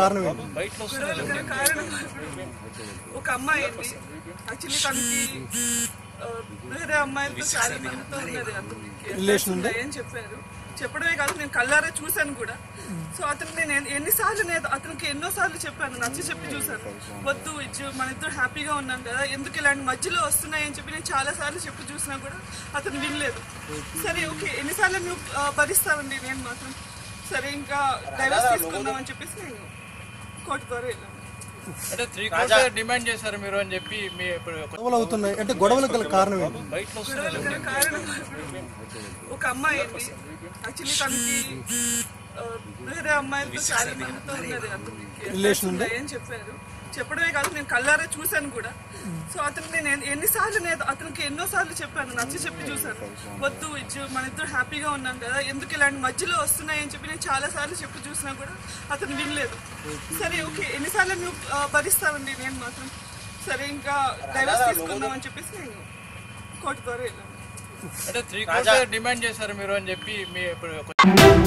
కారణం ఏంటి గొడవలు గల కారణం ఒక అమ్మాయి అండి యాక్చువల్లీ తనకి ఆ, వేరే అమ్మాయిలతో చాలా మందితో ఉన్నది అతనికి Relation ఉందా? అని చెప్పారు చెప్పడమే కాదు నేను కళ్ళారా చూశాను కూడా సో అతను నేను ఎన్ని- ఎన్నిసార్లు నేను అతనికి ఎన్నో సార్లు చెప్పాను నచ్చ చెప్పి చూశాను వద్దు ఇచ్చు మన ఇద్దరు హ్యాపీగా ఉన్నాం కదా ఎందుకు ఇలాంటి మధ్యలో వస్తున్నాయని చెప్పి నేను చాలా సార్లు చెప్పి చూసినా కూడా అతను వినలేదు సరే ఓకే ఎన్నిసార్లు నువ్వు ఆ, భరిస్తావండి నేను మాత్రం సరే ఇంకా డైవర్స్ తీసుకుందామని చెప్పేసి నేను కోర్టు ద్వారా వెళ్ళాను అంటే త్రీ క్రోర్స్ డిమాండ్ చేశారు మీరు అని చెప్పి మీ ఇప్పుడు గొడవలు అవుతున్నాయి అంటే గొడవలకు గల కారణం ఏంటి బయటలో గొడవలు గల కారణం ఒక అమ్మాయి అండి యాక్చువల్లీ తనకి ఆ, వేరే అమ్మాయిలతో చాలా మందితో ఉన్నది అతనికి Relation ఉందా? అని చెప్పారు చెప్పడమే కాదు నేను కళ్ళారా చూశాను కూడా సో అతను నేను ఎన్ని- ఎన్నిసార్లు నేను అతనికి ఎన్నో సార్లు చెప్పాను నచ్చ చెప్పి చూశాను వద్దు ఇచ్చు మన ఇద్దరు హ్యాపీగా ఉన్నాం కదా ఎందుకు ఇలాంటి మధ్యలో వస్తున్నాయని చెప్పి నేను చాలా సార్లు చెప్పి చూసినా కూడా అతను వినలేదు సరే ఓకే ఎన్నిసార్లు నువ్వు ఆ, భరిస్తావండి నేను మాత్రం సరే ఇంకా డైవర్స్ తీసుకుందామని చెప్పేసి నేను కోర్టు ద్వారా వెళ్ళాను అంటే త్రీ క్రోర్స్ డిమాండ్ చేశారు మీరు అని చెప్పి మీ ఇప్పుడు